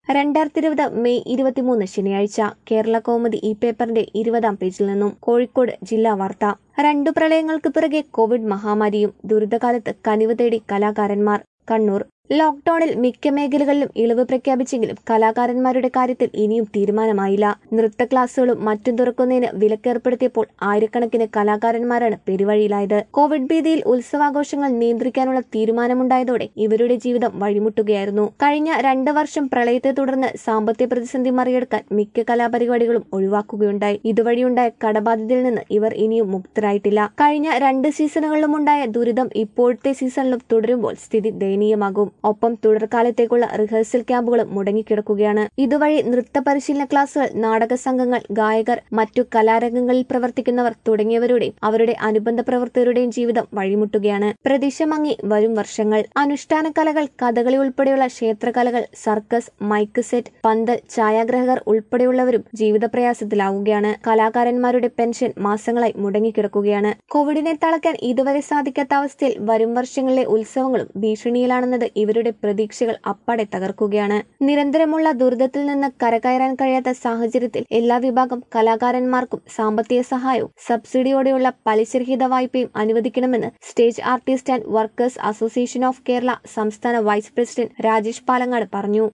രണ്ടായിരത്തി ഇരുപത് മെയ് ഇരുപത്തിമൂന്ന് ശനിയാഴ്ച കേരള കൗമുദി ഈ പേപ്പറിന്റെ ഇരുപതാം പേജിൽ നിന്നും കോഴിക്കോട് ജില്ലാ വാർത്ത രണ്ടു പ്രളയങ്ങൾക്ക് പിറകെ കോവിഡ് മഹാമാരിയും ദുരിതകാലത്ത് കനിവ് തേടി കലാകാരന്മാർ കണ്ണൂർ ലോക്ഡൌണിൽ മിക്ക മേഖലകളിലും ഇളവ് പ്രഖ്യാപിച്ചെങ്കിലും കലാകാരന്മാരുടെ കാര്യത്തിൽ ഇനിയും തീരുമാനമായില്ല നൃത്ത ക്ലാസുകളും മറ്റും തുറക്കുന്നതിന് വിലക്കേർപ്പെടുത്തിയപ്പോൾ ആയിരക്കണക്കിന് കലാകാരന്മാരാണ് പെരുവഴിയിലായത് കോവിഡ് ഭീതിയിൽ ഉത്സവാഘോഷങ്ങൾ നിയന്ത്രിക്കാനുള്ള തീരുമാനമുണ്ടായതോടെ ഇവരുടെ ജീവിതം വഴിമുട്ടുകയായിരുന്നു കഴിഞ്ഞ രണ്ട് വർഷം പ്രളയത്തെ തുടർന്ന് സാമ്പത്തിക പ്രതിസന്ധി മറികടക്കാൻ മിക്ക കലാപരിപാടികളും ഒഴിവാക്കുകയുണ്ടായി ഇതുവഴിയുണ്ടായ കടബാധ്യതയിൽ നിന്ന് ഇവർ ഇനിയും മുക്തരായിട്ടില്ല കഴിഞ്ഞ രണ്ട് സീസണുകളിലും ഉണ്ടായ ദുരിതം ഇപ്പോഴത്തെ സീസണിലും തുടരുമ്പോൾ സ്ഥിതി ദയനീയമാകും ഒപ്പം തുടർക്കാലത്തേക്കുള്ള റിഹേഴ്സൽ ക്യാമ്പുകളും മുടങ്ങിക്കിടക്കുകയാണ് ഇതുവഴി നൃത്ത പരിശീലന ക്ലാസുകൾ നാടക സംഘങ്ങൾ ഗായകർ മറ്റു കലാരംഗങ്ങളിൽ പ്രവർത്തിക്കുന്നവർ തുടങ്ങിയവരുടെയും അവരുടെ അനുബന്ധ പ്രവർത്തകരുടെയും ജീവിതം വഴിമുട്ടുകയാണ് പ്രതീക്ഷ മങ്ങി വരും വർഷങ്ങൾ അനുഷ്ഠാന കലകൾ കഥകളി ഉൾപ്പെടെയുള്ള ക്ഷേത്രകലകൾ സർക്കസ് മൈക്ക് സെറ്റ് പന്തൽ ഛായാഗ്രഹകർ ഉൾപ്പെടെയുള്ളവരും ജീവിതപ്രയാസത്തിലാവുകയാണ് കലാകാരന്മാരുടെ പെൻഷൻ മാസങ്ങളായി മുടങ്ങിക്കിടക്കുകയാണ് കോവിഡിനെ തളയ്ക്കാൻ ഇതുവരെ സാധിക്കാത്ത അവസ്ഥയിൽ വരും വർഷങ്ങളിലെ ഉത്സവങ്ങളും ഭീഷണിയിലാണെന്നത് ഇവരുടെ പ്രതീക്ഷകൾ അപ്പാടെ തകർക്കുകയാണ് നിരന്തരമുള്ള ദുരിതത്തിൽ നിന്ന് കരകയറാൻ കഴിയാത്ത സാഹചര്യത്തിൽ എല്ലാ വിഭാഗം കലാകാരന്മാർക്കും സാമ്പത്തിക സഹായവും സബ്സിഡിയോടെയുള്ള പലിശരഹിത വായ്പയും അനുവദിക്കണമെന്ന് stage artist and workers association of Kerala സംസ്ഥാന വൈസ് പ്രസിഡന്റ് രാജേഷ് പാലങ്ങാട് പറഞ്ഞു